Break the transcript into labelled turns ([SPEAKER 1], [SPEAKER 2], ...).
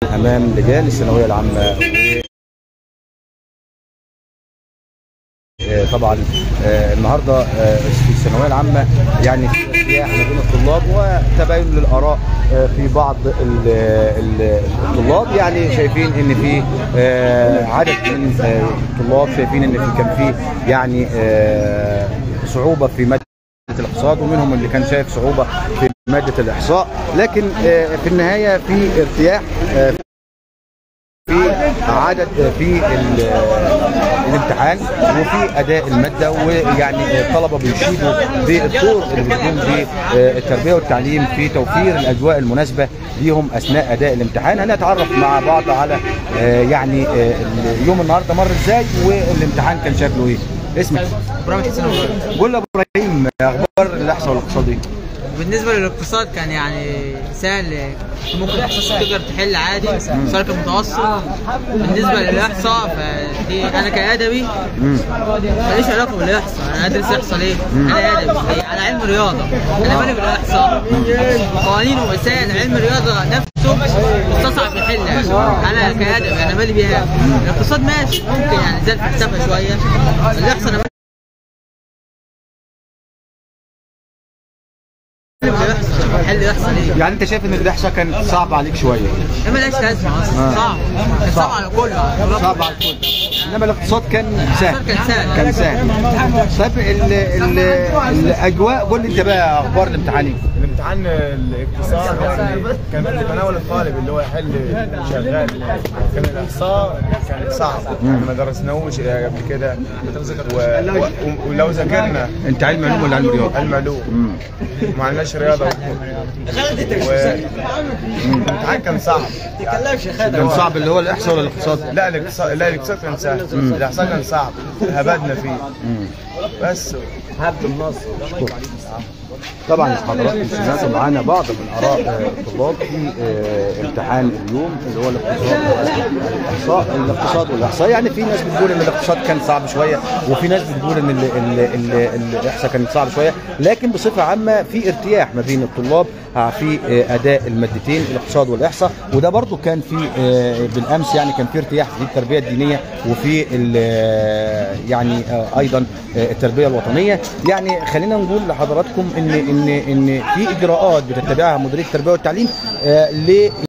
[SPEAKER 1] امام لجان الثانويه العامه آه، طبعا آه، النهارده آه، في الثانويه العامه يعني في ارتياح ما بين الطلاب وتباين للاراء آه، في بعض ال- ال- الطلاب يعني شايفين ان في آه، عدد من آه، الطلاب شايفين ان في كان في يعني آه، صعوبه في ماده الاقتصاد ومنهم اللي كان شايف صعوبه في ماده الاحصاء لكن آه، في النهايه في ارتياح آه، في عدد في ال- الامتحان وفي اداء الماده ويعني الطلبه بيشيدوا بالدور اللي بيقوم به التربيه والتعليم في توفير الاجواء المناسبه ليهم اثناء اداء الامتحان هنتعرف مع بعض على آه، يعني آه، اليوم النهارده مر ازاي والامتحان كان شكله ايه اسمك
[SPEAKER 2] ابراهيم حسين أبو
[SPEAKER 1] قول لي يا ابراهيم اخبار الاحصاء والاقتصادي
[SPEAKER 2] بالنسبه للاقتصاد كان يعني سهل ممكن تقدر تحل عادي سؤال كان متوسط بالنسبه للاحصاء فدي انا كادبي ماليش علاقه بالاحصاء انا ادرس احصاء ليه؟ انا ادبي على علم رياضه انا مالي بالاحصاء قوانين ومسائل علم الرياضه نفسه مستصعب يحلها انا كادبي انا مالي بيها الاقتصاد ماشي ممكن يعني زاد في حسابها شويه الاحصاء انا مالي بالاحصاء حل الاحصاء ليه؟
[SPEAKER 1] يعني انت شايف ان الاحصاء كان صعب عليك شويه
[SPEAKER 2] ده ملهاش لازمه اصلا صعب كان صعب على الكل على الطلاب.
[SPEAKER 1] صعب على الكل انما الاقتصاد كان سهل
[SPEAKER 2] كان سهل.
[SPEAKER 1] كان سهل طيب ال ال الاجواء قول لي انت بقى اخبار الامتحان ايه؟
[SPEAKER 3] الامتحان الاقتصاد يعني كان في تناول الطالب اللي هو يحل شغال كان الاحصاء كان صعب ما درسناهوش قبل كده و... و... ولو ذاكرنا
[SPEAKER 1] انت علم علوم ولا علم رياضه؟
[SPEAKER 3] المعلوم ما عندناش رياضه الامتحان كان صعب
[SPEAKER 1] كان صعب اللي هو الاحصاء ولا الاقتصاد؟
[SPEAKER 3] لا الاقتصاد لا الاقتصاد كان سهل الاحصاء كان صعب هبدنا فيه بس
[SPEAKER 1] طبعا حضراتكم سمعتوا معانا بعض من اراء آه، الطلاب في آه، امتحان اليوم اللي هو الاقتصاد والاحصاء الاقتصاد والاحصاء يعني في ناس بتقول ان الاقتصاد كان صعب شويه وفي ناس بتقول ان ال- ال- ال- الاحصاء كان صعب شويه لكن بصفه عامه في ارتياح ما بين الطلاب آه، في آه، اداء المادتين الاقتصاد والاحصاء وده برضو كان في آه، بالامس يعني كان في ارتياح في التربيه الدينيه وفي ال- آه، يعني آه، ايضا آه، التربيه الوطنيه يعني خلينا نقول لحضراتكم ان ان ان في اجراءات بتتبعها مديريه التربيه والتعليم آه، ل